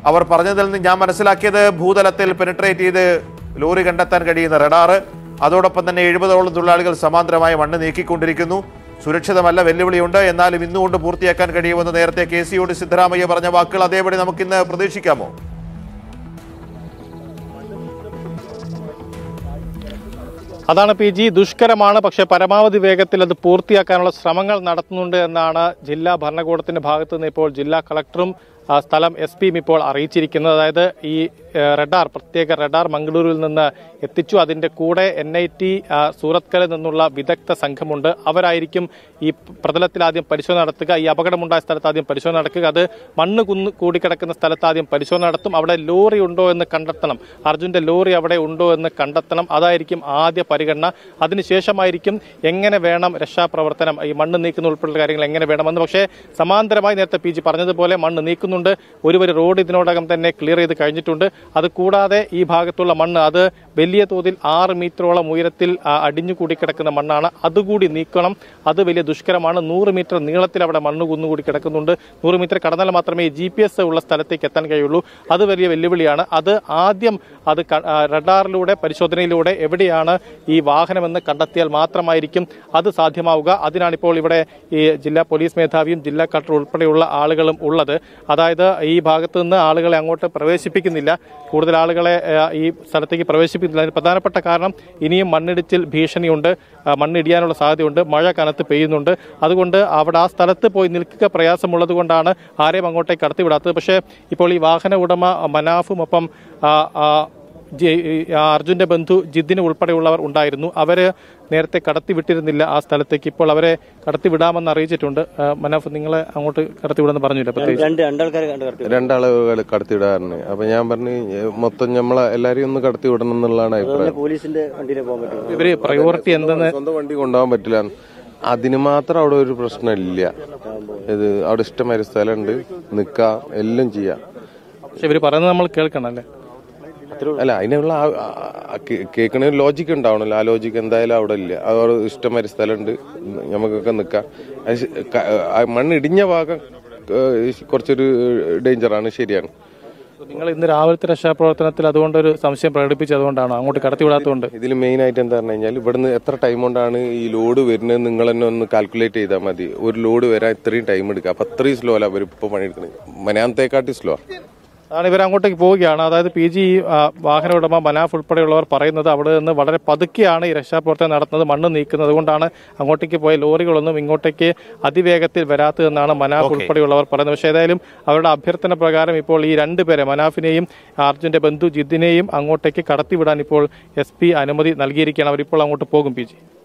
അവർ പറഞ്ഞതിൽ നിന്ന് ഞാൻ മനസ്സിലാക്കിയത് ഭൂതലത്തിൽ പെനിട്രേറ്റ് ചെയ്ത് ലോറി കണ്ടെത്താൻ കഴിയുന്ന റഡാറ് അതോടൊപ്പം തന്നെ എഴുപതോളം തൊഴിലാളികൾ സമാന്തരമായി മണ്ണ് നീക്കിക്കൊണ്ടിരിക്കുന്നു സുരക്ഷിതമല്ല വെല്ലുവിളിയുണ്ട് എന്നാലും ഇന്നുകൊണ്ട് പൂർത്തിയാക്കാൻ കഴിയുമെന്ന് നേരത്തെ കെ സിയോട് സിദ്ധരാമയ്യ പറഞ്ഞ വാക്കുകൾ അതേപടി നമുക്കിന്ന് പ്രതീക്ഷിക്കാമോ അതാണ് പി ജി ദുഷ്കരമാണ് പക്ഷേ പരമാവധി വേഗത്തിൽ അത് പൂർത്തിയാക്കാനുള്ള ശ്രമങ്ങൾ നടത്തുന്നുണ്ട് എന്നാണ് ജില്ലാ ഭരണകൂടത്തിന്റെ ഭാഗത്തു നിന്ന് ഇപ്പോൾ ജില്ലാ കളക്ടറും ആ, സ്ഥലം എസ് പിയും ഇപ്പോൾ അറിയിച്ചിരിക്കുന്നത് അതായത് ഈ ഏ, റഡാർ പ്രത്യേക റഡാർ മംഗളൂരുവിൽ നിന്ന് എത്തിച്ചു അതിന്റെ കൂടെ എൻ ഐ ടി സൂറത്കലിൽ നിന്നുള്ള വിദഗ്ധ സംഘമുണ്ട് അവരായിരിക്കും ഈ പ്രതലത്തിൽ ആദ്യം പരിശോധന നടത്തുക ഈ അപകടമുണ്ടായ സ്ഥലത്ത് ആദ്യം പരിശോധന നടക്കുക അത് മണ്ണ് കുന്ന് കൂടിക്കിടക്കുന്ന സ്ഥലത്ത് ആദ്യം പരിശോധന നടത്തും അവിടെ ലോറി ഉണ്ടോ എന്ന് കണ്ടെത്തണം അർജുന്റെ ലോറി അവിടെ ഉണ്ടോ എന്ന് കണ്ടെത്തണം അതായിരിക്കും ആദ്യ പരിഗണന അതിനുശേഷമായിരിക്കും എങ്ങനെ വേണം രക്ഷാപ്രവർത്തനം ഈ മണ്ണ് നീക്കുന്ന ഉൾപ്പെടെയുള്ള കാര്യങ്ങൾ എങ്ങനെ വേണമെന്ന് പക്ഷേ സമാന്തരമായി നേരത്തെ പി ജി പറഞ്ഞതുപോലെ മണ്ണ് നീക്കുന്നുണ്ട് ഒരു വരി റോഡ് ഇതിനോടകം തന്നെ ക്ലിയർ ചെയ്ത് കഴിഞ്ഞിട്ടുണ്ട് അത് കൂടാതെ ഈ ഭാഗത്തുള്ള മണ്ണ് അത് വലിയ തോതിൽ ആറ് മീറ്ററോളം ഉയരത്തിൽ ആ, അടിഞ്ഞു കൂടിക്കിടക്കുന്ന മണ്ണാണ് അതുകൂടി നീക്കണം അത് വലിയ ദുഷ്കരമാണ് നൂറ് മീറ്റർ നീളത്തിൽ അവിടെ മണ്ണ് കുന്നുകൂടി കിടക്കുന്നുണ്ട് നൂറ് മീറ്റർ കടന്നാൽ മാത്രമേ ജി പി എസ് ഉള്ള സ്ഥലത്തേക്ക് എത്താൻ കഴിയുള്ളൂ അത് വലിയ വെല്ലുവിളിയാണ് അത് ആദ്യം അത് ക- ആ, റഡാറിലൂടെ പരിശോധനയിലൂടെ എവിടെയാണ് ഈ വാഹനമെന്ന് കണ്ടെത്തിയാൽ മാത്രമായിരിക്കും അത് സാധ്യമാവുക അതിനാണിപ്പോൾ ഇവിടെ ഈ ജില്ലാ പോലീസ് മേധാവിയും ജില്ലാ കളക്ടർ ഉൾപ്പെടെയുള്ള ആളുകളും ഉള്ളത് അതായത് ഈ ഭാഗത്ത് നിന്ന് ആളുകളെ അങ്ങോട്ട് പ്രവേശിപ്പിക്കുന്നില്ല കൂടുതൽ ആളുകളെ ആ, ഈ സ്ഥലത്തേക്ക് പ്രവേശിപ്പിക്കുന്നില്ല അതിന് പ്രധാനപ്പെട്ട കാരണം ഇനിയും മണ്ണിടിച്ചിൽ ഭീഷണിയുണ്ട് ആ, മണ്ണിടിയാനുള്ള സാധ്യതയുണ്ട് മഴ കനത്ത് പെയ്യുന്നുണ്ട് അതുകൊണ്ട് അവിടെ ആ സ്ഥലത്ത് പോയി നിൽക്കുക പ്രയാസമുള്ളത് കൊണ്ടാണ് ആരെയും അങ്ങോട്ടേക്ക് കടത്തിവിടാത്തത് പക്ഷേ ഇപ്പോൾ ഈ വാഹന ഉടമ മനാഫും ഒപ്പം ആ, ആ, ജി- ഈ അർജുന്റെ ബന്ധു ജിദ്ദിന് ഉൾപ്പെടെയുള്ളവർ ഉണ്ടായിരുന്നു അവര് നേരത്തെ കടത്തിവിട്ടിരുന്നില്ല ആ സ്ഥലത്തേക്ക് ഇപ്പോൾ അവരെ കടത്തിവിടാമെന്ന് അറിയിച്ചിട്ടുണ്ട് ആ, മനാഫ് നിങ്ങളെ അങ്ങോട്ട് കടത്തിവിടുമെന്ന് പറഞ്ഞില്ല പ്രത്യേകിച്ച് രണ്ട് രണ്ടാൾക്കാരെ കണ്ട് കടത്തി രണ്ടാളുകൾ കടത്തിവിടാറുണ്ട് അപ്പൊ ഞാൻ പറഞ്ഞു ഏ, മൊത്തം നമ്മളെ എല്ലാരെയും ഒന്ന് കടത്തി വിടണം എന്നുള്ളതാണ് അഭിപ്രായം പോലീസിന്റെ വണ്ടിയിലെ പോകാൻ പറ്റും ഇവര് പ്രയോറിറ്റി എന്തെന്ന് സ്വന്തം വണ്ടി കൊണ്ടുപോകാൻ പറ്റില്ല അതിന് മാത്രം അവിടെ ഒരു പ്രശ്നമില്ല ഇത് അവിടെ ഇഷ്ടമായ സ്ഥലമുണ്ട് നിക്കാം എല്ലാം ചെയ്യാം പക്ഷെ ഇവര് പറയുന്നത് നമ്മൾ കേൾക്കണം അല്ലേ അല്ല അതിനുള്ള ആ- ആ- ആ കേ- കേൾക്കണ ലോജിക്ക് ഉണ്ടാവണല്ലോ ആ ലോജിക്ക് എന്തായാലും അവിടെ ഇല്ല അവിടെ ഇഷ്ടമായ സ്ഥലമുണ്ട് നമുക്കൊക്കെ നിക്കാം അത് ശ- ക- ആ മണ്ണ് ഇടിഞ്ഞ ഭാഗം ഏഹ്, കുറച്ചൊരു ഡേഞ്ചറാണ് ശരിയാണ് നിങ്ങൾ ഇന്ന് രാവിലത്തെ രക്ഷാപ്രവർത്തനത്തിൽ അതുകൊണ്ടൊരു സംശയം പ്രകടിപ്പിച്ചത് അതുകൊണ്ടാണോ അങ്ങോട്ട് കടത്തിവിടാത്തതുകൊണ്ട് ഇതിൽ മെയിൻ ആയിട്ട് എന്താ പറഞ്ഞു കഴിഞ്ഞാൽ ഇവിടുന്ന് എത്ര ടൈം കൊണ്ടാണ് ഈ ലോഡ് വരുന്നത് നിങ്ങൾ തന്നെ ഒന്ന് കാൽക്കുലേറ്റ് ചെയ്താൽ മതി ഒരു ലോഡ് വരാൻ ഇത്രയും ടൈം എടുക്കുക അപ്പൊ അത്രയും സ്ലോ അല്ല അവർ ഇപ്പൊ പണിയെടുക്കുന്നത് മനാന്തേക്കാട്ടി സ്ലോ അതാണ് ഇവർ അങ്ങോട്ടേക്ക് പോവുകയാണ് അതായത് പി ജി വാഹന ഉടമ മനാഫ് ഉൾപ്പെടെയുള്ളവർ പറയുന്നത് അവിടെ നിന്ന് വളരെ പതുക്കെയാണ് ഈ രക്ഷാപ്രവർത്തനം നടത്തുന്നത് മണ്ണ് നീക്കുന്നത് അതുകൊണ്ടാണ് അങ്ങോട്ടേക്ക് പോയ ലോറികളൊന്നും ഇങ്ങോട്ടേക്ക് അതിവേഗത്തിൽ വരാത്തതെന്നാണ് മനാഫ് ഉൾപ്പെടെയുള്ളവർ പറയുന്നത് പക്ഷേ ഏതായാലും അവരുടെ അഭ്യർത്ഥന പ്രകാരം ഇപ്പോൾ ഈ രണ്ടുപേരെ മനാഫിനെയും അർജുന്റെ ബന്ധു ജിദ്ദിനെയും അങ്ങോട്ടേക്ക് കടത്തിവിടാൻ ഇപ്പോൾ എസ് പി അനുമതി നൽകിയിരിക്കുകയാണ് അവരിപ്പോൾ അങ്ങോട്ട് പോകും പി ജി